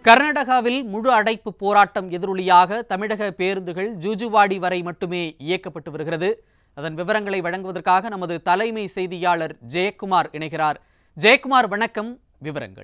கர்நாடகாவில் முழு அடைப்பு போராட்டம் எதிரொலியாக தமிழக பேருந்துகள் ஜூஜுவாடி வரை மட்டுமே இயக்கப்பட்டு வருகிறது அதன் விவரங்களை வழங்குவதற்காக நமது தலைமை செய்தியாளர் ஜெயக்குமார் இணைகிறார் ஜெயக்குமார் வணக்கம் விவரங்கள்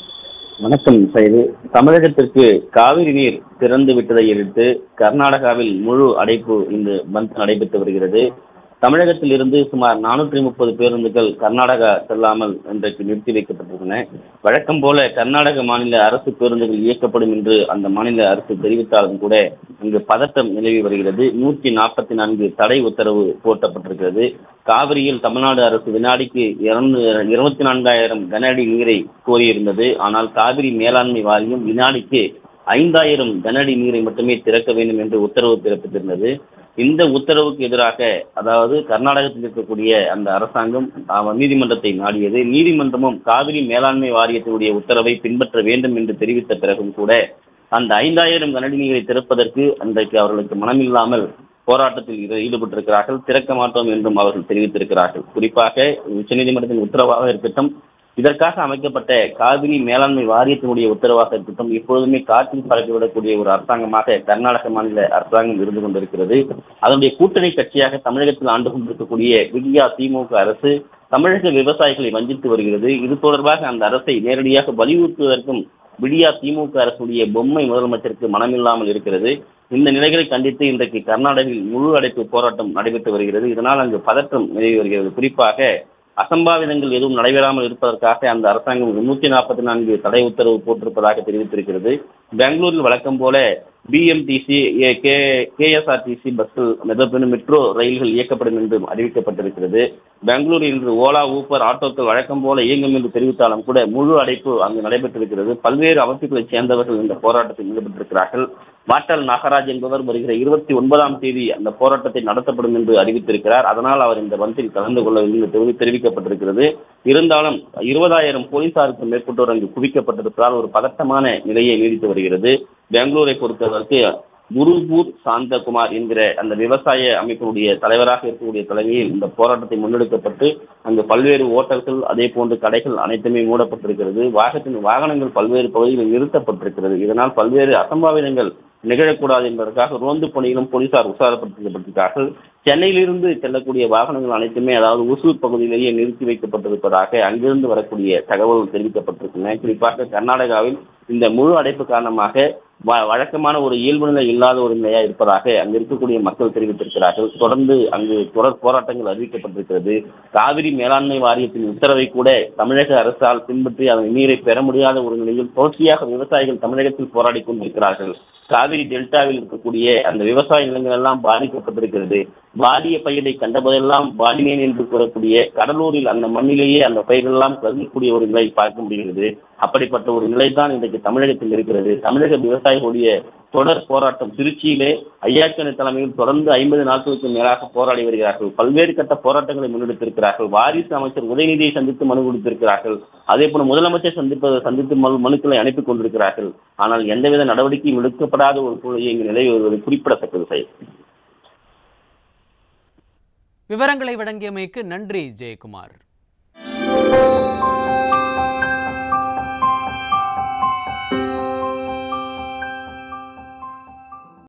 வணக்கம் சைது தமிழகத்திற்கு காவிரி நீர் திறந்து விட்டதை எதிர்த்து கர்நாடகாவில் முழு அடைப்பு இன்று பந்த் நடைபெற்று வருகிறது தமிழகத்தில் இருந்து சுமார் நானூற்றி முப்பது பேருந்துகள் கர்நாடகா செல்லாமல் இன்றைக்கு நிறுத்தி வைக்கப்பட்டிருந்தன வழக்கம் போல கர்நாடக மாநில அரசு பேருந்துகள் இயக்கப்படும் என்று அந்த மாநில அரசு தெரிவித்தாலும் கூட இங்கு பதட்டம் நிலவி வருகிறது நூற்றி நாற்பத்தி நான்கு தடை உத்தரவு போட்டப்பட்டிருக்கிறது காவிரியில் தமிழ்நாடு அரசு வினாடிக்கு இருபத்தி நான்காயிரம் கன அடி நீரை கோரியிருந்தது ஆனால் காவிரி மேலாண்மை வாரியம் வினாடிக்கு ஐந்தாயிரம் கன அடி நீரை மட்டுமே திறக்க வேண்டும் என்று உத்தரவு பிறப்பித்திருந்தது இந்த உத்தரவுக்கு எதிராக அதாவது கர்நாடகத்தில் இருக்கக்கூடிய அந்த அரசாங்கம் அஹ், நீதிமன்றத்தை நாடியது நீதிமன்றமும் காவிரி மேலாண்மை வாரியத்தினுடைய உத்தரவை பின்பற்ற வேண்டும் என்று தெரிவித்த பிறகும் கூட அந்த ஐந்தாயிரம் கனடி நீரை திறப்பதற்கு அன்றைக்கு அவர்களுக்கு மனமில்லாமல் போராட்டத்தில் ஈடு- ஈடுபட்டிருக்கிறார்கள் திறக்க மாட்டோம் என்றும் அவர்கள் தெரிவித்திருக்கிறார்கள் குறிப்பாக உச்சநீதிமன்றத்தின் உத்தரவாக இருக்கட்டும் இதற்காக அமைக்கப்பட்ட காவிரி மேலாண்மை வாரியத்தினுடைய உத்தரவாக இருக்கட்டும் எப்பொழுதுமே காற்றில் பறக்கவிடக்கூடிய ஒரு அரசாங்கமாக கர்நாடக மாநில அரசாங்கம் இருந்து கொண்டிருக்கிறது அதனுடைய கூட்டணி கட்சியாக தமிழகத்தில் ஆண்டு கொண்டிருக்கக்கூடிய விடியா திமுக அரசு தமிழக விவசாயிகளை வஞ்சித்து வருகிறது இது தொடர்பாக அந்த அரசை நேரடியாக வலியுறுத்துவதற்கும் விடியா திமுக அரசுடைய பொம்மை முதலமைச்சருக்கு மனமில்லாமல் இருக்கிறது இந்த நிலைகளை கண்டித்து இன்றைக்கு கர்நாடகில் முழு அடைப்பு போராட்டம் நடைபெற்று வருகிறது இதனால் அங்கு பதற்றம் நிலவி வருகிறது குறிப்பாக அசம்பாவிதங்கள் எதுவும் நடைபெறாமல் இருப்பதற்காக அந்த அரசாங்கம் முன்னூத்தி நாற்பத்தி நான்கு தடை உத்தரவு போட்டிருப்பதாக தெரிவித்திருக்கிறது பெங்களூரில் வழக்கம் போல பிஎம்டிசி கே கேஎஸ்ஆர்டிசி பஸ்கள் மெட்ரோ மெட்ரோ ரயில்கள் இயக்கப்படும் என்று அறிவிக்கப்பட்டிருக்கிறது பெங்களூரில் இன்று ஓலா ஊப்பர் ஆட்டோக்கள் வழக்கம் போல இயங்கும் என்று தெரிவித்தாலும் கூட முழு அடைப்பு அங்கு நடைபெற்றிருக்கிறது பல்வேறு அமைப்புகளைச் சேர்ந்தவர்கள் இந்த போராட்டத்தில் ஈடுபட்டிருக்கிறார்கள் மாட்டல் நாகராஜ் என்பவர் வருகிற இருபத்தி ஒன்பதாம் தேதி அந்த போராட்டத்தை நடத்தப்படும் என்று அறிவித்திருக்கிறார் அதனால் அவர் இந்த பந்தில் கலந்து கொள்ளவில்லை என்று தெரிவி- தெரிவிக்கப்பட்டிருக்கிறது இருந்தாலும் இருபதாயிரம் போலீசாருக்கு மேற்பட்டோர் அங்கு குவிக்கப்பட்டிருப்பதால் ஒரு பதட்டமான நிலையை நீடித்து வருகிறது பெங்களூரை பொறுத்தவரைக்கு குருபூர் சாந்தகுமார் என்கிற அந்த விவசாய அமைப்பினுடைய தலைவராக இருக்கக்கூடிய தலைமையில் இந்த போராட்டத்தை முன்னெடுக்கப்பட்டு அங்கு பல்வேறு ஓட்டல்கள் அதே போன்று கடைகள் அனைத்துமே மூடப்பட்டிருக்கிறது வாகனத்தின் வாகனங்கள் பல்வேறு பகுதிகளில் நிறுத்தப்பட்டிருக்கிறது இதனால் பல்வேறு அசம்பாவிதங்கள் நிகழக்கூடாது என்பதற்காக ரோந்து பணியிலும் போலீசார் உற்சாகப்படுத்தப்பட்டிருக்கிறார்கள் சென்னையிலிருந்து செல்லக்கூடிய வாகனங்கள் அனைத்துமே அதாவது ஒசூர் பகுதியிலேயே நிறுத்தி வைக்கப்பட்டிருப்பதாக அங்கிருந்து வரக்கூடிய தகவல்கள் தெரிவிக்கப்பட்டிருக்கின்றன குறிப்பாக கர்நாடகாவில் இந்த முழு அடைப்பு காரணமாக வ- வழக்கமான ஒரு இயல்பு நிலை இல்லாத ஒரு நிலையா இருப்பதாக அங்கு இருக்கக்கூடிய மக்கள் தெரிவித்திருக்கிறார்கள் தொடர்ந்து அங்கு தொடர் போராட்டங்கள் அறிவிக்கப்பட்டிருக்கிறது காவிரி மேலாண்மை வாரியத்தின் உத்தரவை கூட தமிழக அரசால் பின்பற்றி அதன் நீரை பெற முடியாத ஒரு நிலையில் தொடர்ச்சியாக விவசாயிகள் தமிழகத்தில் போராடி கொண்டிருக்கிறார்கள் காவிரி டெல்டாவில் இருக்கக்கூடிய அந்த விவசாய நிலங்கள் எல்லாம் பாதிக்கப்பட்டிருக்கிறது வாடிய பயிரை கண்டபோதெல்லாம் வாடினேன் என்று கூறக்கூடிய கடலூரில் அந்த மண்ணிலேயே அந்த பயிர்கள் எல்லாம் கருதக்கூடிய ஒரு நிலை பார்க்க முடிகிறது அப்படிப்பட்ட ஒரு நிலைதான் இன்றைக்கு தமிழகத்தில் இருக்கிறது தமிழக விவசாயிகளுடைய தொடர் போராட்டம் திருச்சியிலே ஐயாக்கணி தலைமையில் தொடர்ந்து ஐம்பது நாட்களுக்கு மேலாக போராடி வருகிறார்கள் பல்வேறு கட்ட போராட்டங்களை முன்னெடுத்திருக்கிறார்கள் வாரிசு அமைச்சர் உதயநிதியை சந்தித்து மனு கொடுத்திருக்கிறார்கள் அதே போல முதலமைச்சர் சந்திப்ப சந்தித்து மனு மனுக்களை அனுப்பி கொண்டிருக்கிறார்கள் ஆனால் எந்தவித நடவடிக்கையும் எடுக்கப்படாத ஒரு சூழலை இங்கு நிலவி வருவது குறிப்பிடத்தக்கது செயல் விவரங்களை வழங்கியமைக்கு நன்றி ஜெயக்குமார்